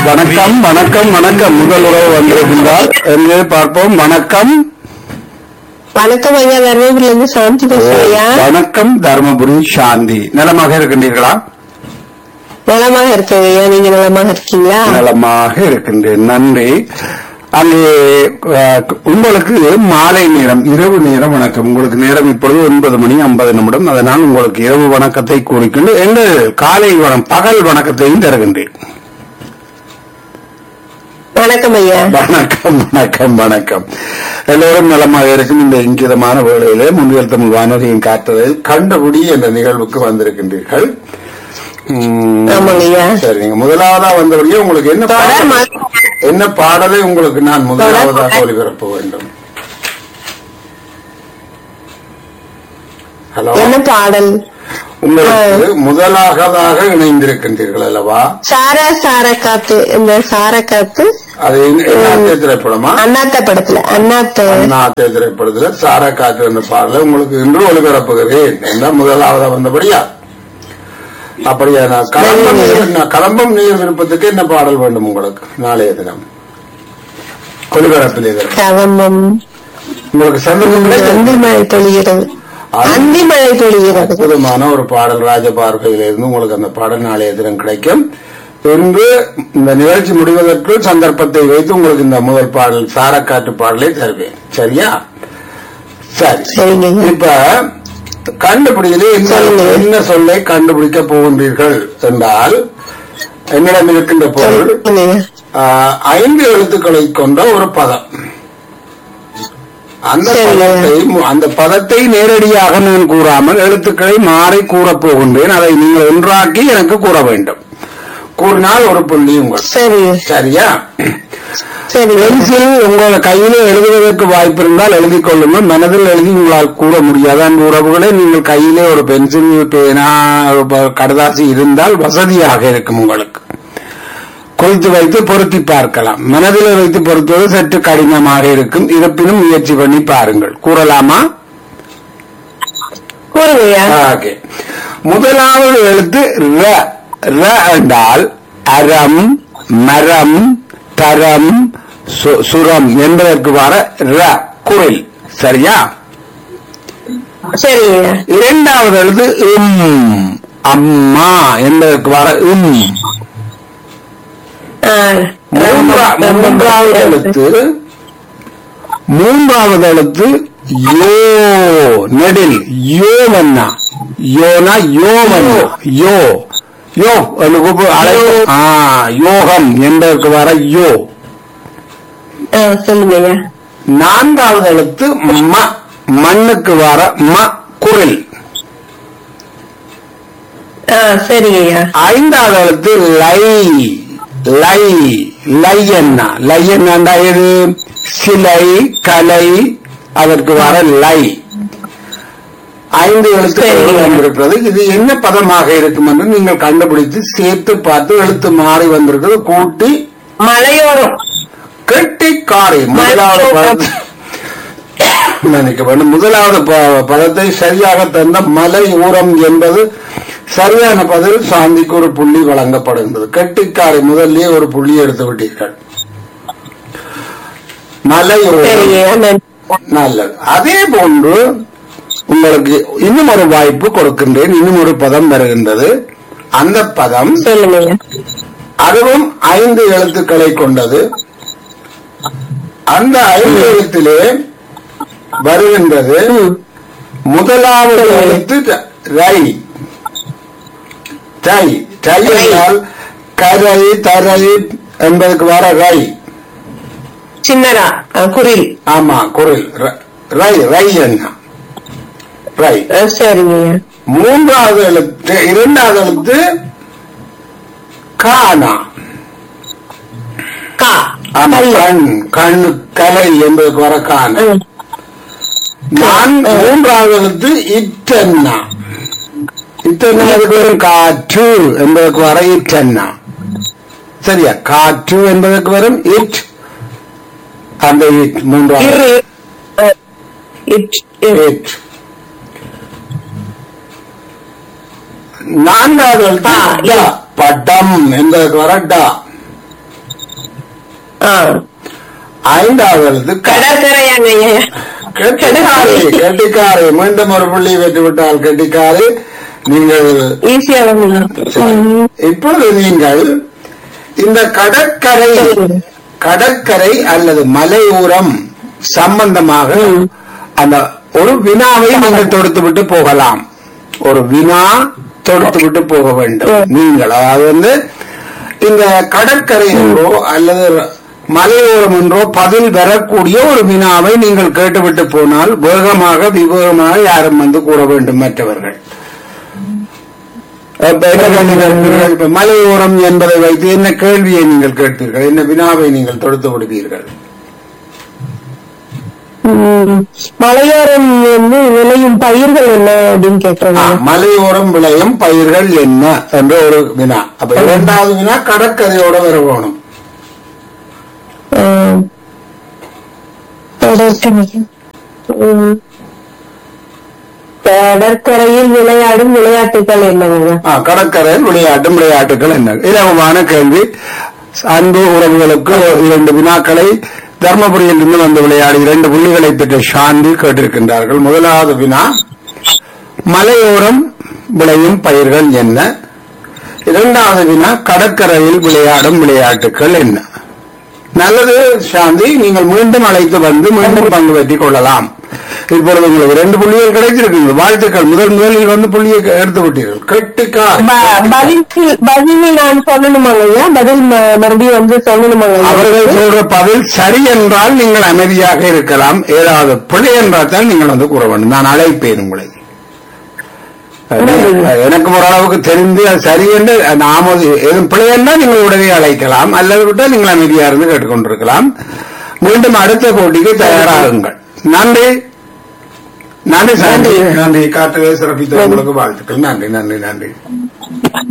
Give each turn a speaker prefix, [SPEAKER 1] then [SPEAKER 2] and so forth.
[SPEAKER 1] வணக்கம் வணக்கம் வணக்கம் முதல் உறவு வந்திருக்கின்றார் என்று பார்ப்போம் வணக்கம்
[SPEAKER 2] வணக்கம் ஐயா தர்மபுரில இருந்து சாந்தி பேசுறேன் ஐயா
[SPEAKER 1] வணக்கம் தர்மபுரி சாந்தி நலமாக இருக்கின்றீர்களா
[SPEAKER 2] நலமாக இருக்கேன் ஐயா நீங்க நலமாக இருக்கீங்களா
[SPEAKER 1] நலமாக இருக்கின்றேன் நன்றி அங்கே அஹ், உங்களுக்கு மாலை நேரம் இரவு நேரம் வணக்கம் உங்களுக்கு நேரம் இப்பொழுது ஒன்பது மணி ஐம்பது நிமிடம் அதனால் உங்களுக்கு இரவு வணக்கத்தை கூறிக்கொண்டு எங்கள் காலை வணக்கம் பகல் வணக்கத்தையும் தருகின்றேன்
[SPEAKER 2] வணக்கம் ஐயா
[SPEAKER 1] வணக்கம் வணக்கம் வணக்கம் எல்லோரும் நலமாக இருக்கும் இந்த இங்கிதமான வேளையிலே முன்னில் தமிழ் வானொலியின் காட்டுதல் கண்டபடி என்ற நிகழ்வுக்கு வந்திருக்கின்றீர்கள் உம்,
[SPEAKER 2] ஆமாங்க ஐயா
[SPEAKER 1] சரி நீங்க முதலாவதா வந்தபடியே உங்களுக்கு என்ன
[SPEAKER 2] தொடர்
[SPEAKER 1] பாடல்
[SPEAKER 2] மா-
[SPEAKER 1] என்ன பாடலை உங்களுக்கு நான் முதலாவதாக ஒளிபரப்ப வேண்டும் ஹலோ
[SPEAKER 2] என்ன பாடல்
[SPEAKER 1] உங்களுக்கு முதலாவதாக இணைந்திருக்கின்றீர்கள் அல்லவா
[SPEAKER 2] சாரா சார காத்து இந்த சார காத்து
[SPEAKER 1] அது என்ன- என்ன திரைப்படமா
[SPEAKER 2] அண்ணாத்த படத்துல அண்ணாத்த
[SPEAKER 1] அண்ணாத்தே திரைப்படத்துல சாரா காற்று என்ற பாடலை உங்களுக்கு இன்று ஒளிபரப்புகிறேன் என்ன முதலாவதா வந்தபடியா அப்படியா நான் கலம்பம் நீர் நான் கலம்பம் நீர் விருப்பத்துக்கு என்ன பாடல் வேண்டும் உங்களுக்கு நாளைய தினம் ஒளிபரப்பிலே தினம்
[SPEAKER 2] கவமம்
[SPEAKER 1] உங்களுக்கு சந்தர்ப்பம் கிடைத்தது?
[SPEAKER 2] அந்தி மழை பொழிகிறது அந்தி மழை பொழிகிறது
[SPEAKER 1] அற்புதமான ஒரு பாடல் ராஜபார்வையில இருந்து உங்களுக்கு அந்த பாடல் நாளைய தினம் கிடைக்கும் இன்று இந்த நிகழ்ச்சி முடிவதற்கு சந்தர்ப்பத்தை வைத்து உங்களுக்கு இந்த முதல் பாடல் சாரக்காற்று பாடலை தருவேன் சரியா சரி
[SPEAKER 2] சரிங்க ஐயா.
[SPEAKER 1] இப்ப கண்டுபிடியிலே என்ன
[SPEAKER 2] சொல்லுங்க.
[SPEAKER 1] என்ன சொல்லை கண்டுபிடிக்க போகின்றீர்கள் என்றால் என்னிடம் இருக்கின்ற பொருள்
[SPEAKER 2] சொல்லுங்க ஐயா.
[SPEAKER 1] ஆஹ், ஐந்து எழுத்துக்களை கொண்ட ஒரு பதம் அந்த
[SPEAKER 2] சரிங்க.
[SPEAKER 1] பதத்தை அந்த பதத்தை நேரடியாக நான் கூறாமல் எழுத்துக்களை மாறி கூறப் போகின்றேன் அதை நீங்கள் ஒன்றாக்கி எனக்கு கூற வேண்டும் கூறினால் ஒரு புள்ளி உங்கள்
[SPEAKER 2] சரிங்க
[SPEAKER 1] சரியா
[SPEAKER 2] சரிங்க
[SPEAKER 1] பென்சில் உங்கள் கையில எழுதுவதற்கு வாய்ப்பு இருந்தால் எழுதிக் கொள்ளுங்கள் மனதில் எழுதி உங்களால் கூற முடியாது அந்த உறவுகளே நீங்கள் கையிலே ஒரு பென்சில் பேனா ஒரு ப- கடதாசி இருந்தால் வசதியாக இருக்கும் உங்களுக்கு குறித்து வைத்து பொருத்தி பார்க்கலாம் மனதில் வைத்து பொருத்துவது சற்று கடினமாக இருக்கும் இருப்பினும் முயற்சி பண்ணி பாருங்கள் கூறலாமா
[SPEAKER 2] கூறுங்க ஐயா
[SPEAKER 1] ஓகே முதலாவது எழுத்து ர ர என்றால் அறம் மரம் தரம் சு- சுரம் என்பதற்கு வர ர குரல் சரியா
[SPEAKER 2] சரிங்க ஐயா
[SPEAKER 1] இரண்டாவது எழுத்து உம் அம்மா என்பதற்கு வர உம்
[SPEAKER 2] ஆ,
[SPEAKER 1] மூன்றா- மூன்றாவது எழுத்து மூன்றாவது எழுத்து யோ நெடில் யோவண்ணா யோனா யோவண்ணா யோ யோ என்று கூப்பிடு அழைப்பு ஆ, யோகம் என்பதற்கு வர யோ
[SPEAKER 2] ஆ, சொல்லுங்க ஐயா
[SPEAKER 1] நான்காவது எழுத்து ம மண்ணுக்கு வர ம குரல்
[SPEAKER 2] ஆ சரிங்க ஐயா
[SPEAKER 1] ஐந்தாவது எழுத்து லை லை லை என்ன லை என்னண்டா இது சிலை கலை அதற்கு வர லை ஐந்து எழுத்துக்கள்
[SPEAKER 2] சரி.
[SPEAKER 1] வந்திருக்கிறது இது என்ன பதமாக இருக்கும் என்று நீங்கள் கண்டுபிடித்து சேர்த்து பார்த்து எழுத்து மாறி வந்திருக்கிறது கூட்டி
[SPEAKER 2] மலையோரம்
[SPEAKER 1] கெட்டிக்காரி முதலாவது பதத்தை நினைக்க வேண்டும் முதலாவது ப- பதத்தை சரியாக தந்த மலை ஊரம் என்பது சரியான பதில் சாந்திக்கு ஒரு புள்ளி வழங்கப்படுகின்றது கெட்டிக்காரி முதல்லயே ஒரு புள்ளி எடுத்து விட்டீர்கள் மலை ஊரம்
[SPEAKER 2] சரிங்க ஐயா நன்றி.
[SPEAKER 1] நல்லது அதே போன்று உங்களுக்கு இன்னும் ஒரு வாய்ப்பு கொடுக்கின்றேன் இன்னும் ஒரு பதம் வருகின்றது அந்த பதம்
[SPEAKER 2] சொல்லுங்க ஐயா
[SPEAKER 1] அதுவும் ஐந்து எழுத்துக்களை கொண்டது அந்த ஐந்து எழுத்திலே வருகின்றது முதலாவது எழுத்து ர- ரை ரை ரை என்றால் கரை தரை என்பதற்கு வர ரை
[SPEAKER 2] சின்னரா ஆ, குரில்
[SPEAKER 1] ஆமா குரல் ர- ரை ரை என்ன ரை
[SPEAKER 2] ஆ, சரிங்க ஐயா
[SPEAKER 1] மூன்றாவது எழுத்து இரண்டாவது எழுத்து கானா
[SPEAKER 2] கா
[SPEAKER 1] ஆமா
[SPEAKER 2] கல்.
[SPEAKER 1] கண் கண் கலை என்பதற்கு வர காண
[SPEAKER 2] ம்.
[SPEAKER 1] நான் மூன்றாவது எழுத்து இட்டன்னா இட்டன்னா அதுக்கு வரும் காற்று என்பதற்கு வர இட்டன்னா சரியா காற்று என்பதற்கு வரும் இட் அந்த இட் மூன்றாவது
[SPEAKER 2] இரு ஆ, இட் இரு.
[SPEAKER 1] இட் நான்காவது எழுத்து
[SPEAKER 2] ஆ,
[SPEAKER 1] டா.
[SPEAKER 2] இ.
[SPEAKER 1] படம் என்பதற்கு வர டா
[SPEAKER 2] ஆ
[SPEAKER 1] ஐந்தாவது எழுத்து க
[SPEAKER 2] கடற்கரையாங்க ஐயா
[SPEAKER 1] கெட்டிக்காரி கெட்டிக்காரி மீண்டும் ஒரு புள்ளி வெற்றி விட்டால் கெட்டிக்காரி நீங்கள்
[SPEAKER 2] ஈஸியா வந்து
[SPEAKER 1] இப்பொழுது நீங்கள் இந்த கடற்கரை கடற்கரை அல்லது மலையோரம் சம்பந்தமாக அந்த ஒரு வினாவை நீங்கள் தொடுத்து விட்டு போகலாம் ஒரு வினா தொடுத்து விட்டு போக வேண்டும் நீங்கள் அதாவது வந்து இந்த கடற்கரை என்றோ அல்லது மலையோரம் என்றோ பதில் வரக்கூடிய ஒரு வினாவை நீங்கள் கேட்டுவிட்டு போனால் வேகமாக விவேகமாக யாரும் வந்து கூற வேண்டும் மற்றவர்கள் அப்ப என்ன கேள்வி கேட்பீர்கள்? இப்ப மலையோரம் என்பதை வைத்து என்ன கேள்வியை நீங்கள் கேட்பீர்கள் என்ன வினாவை நீங்கள் தொடுத்து விடுவீர்கள்
[SPEAKER 2] ம். மலையோரம் வந்து விளையும் பயிர்கள் என்ன அப்படின்னு
[SPEAKER 1] ஆ,
[SPEAKER 2] கேட்கறாங்க
[SPEAKER 1] மலையோரம் விளையும் பயிர்கள் என்ன என்ற ஒரு வினா அப்ப இரண்டாவது வினா கடற்கரையோட வரவேணும்
[SPEAKER 2] ஆ. கடற்கரை ம். கடற்கரையில் விளையாடும் விளையாட்டுகள் என்னங்க
[SPEAKER 1] ஆ, கடற்கரையில் விளையாட்டும் விளையாட்டுகள் என்ன இலவமான கேள்வி அன்பு உறவுகளுக்கு இரண்டு வினாக்களை தர்மபுரியில் இருந்து வந்து விளையாடி இரண்டு புள்ளிகளை பெற்ற சாந்தி கேட்டிருக்கின்றார்கள் முதலாவது வினா மலையோரம் விளையும் பயிர்கள் என்ன இரண்டாவது வினா கடற்கரையில் விளையாடும் விளையாட்டுகள் என்ன நல்லது சாந்தி நீங்கள் மீண்டும் அழைத்து வந்து மீண்டும் பங்கு பெற்றுக் கொள்ளலாம் இப்பொழுது உங்களுக்கு ரெண்டு புள்ளிகள் கிடைத்திருக்குங்க வாழ்த்துக்கள் முதல் முதலில் வந்து புள்ளியை எடுத்து விட்டீர்கள் கெட்டிக்கார்
[SPEAKER 2] ப- பதில் பதில் நான் சொல்லணுமாங்க ஐயா பதில் ம- மறுபடியும் வந்து சொல்லணுமாங்க ஐயா?
[SPEAKER 1] அவர்கள் சொல்ற பதில் சரி என்றால் நீங்கள் அமைதியாக இருக்கலாம் ஏதாவது பிழை என்றால் தான் நீங்கள் வந்து கூற வேண்டும் நான் அழைப்பேன் உங்களை எனக்கு ஓரளவுக்கு தெரிந்து அது சரி என்று நாம எதுவும் பிழை என்றால் நீங்கள் உடனே அழைக்கலாம் அல்லது விட்டால் நீங்கள் அமைதியா இருந்து கேட்டுக்கொண்டிருக்கலாம் மீண்டும் அடுத்த போட்டிக்கு தயாராகுங்கள் நன்றி நன்றி சாந்தி நன்றி காட்டுகளை சிறப்பித்த உங்களுக்கு வாழ்த்துக்கள் நன்றி நன்றி நன்றி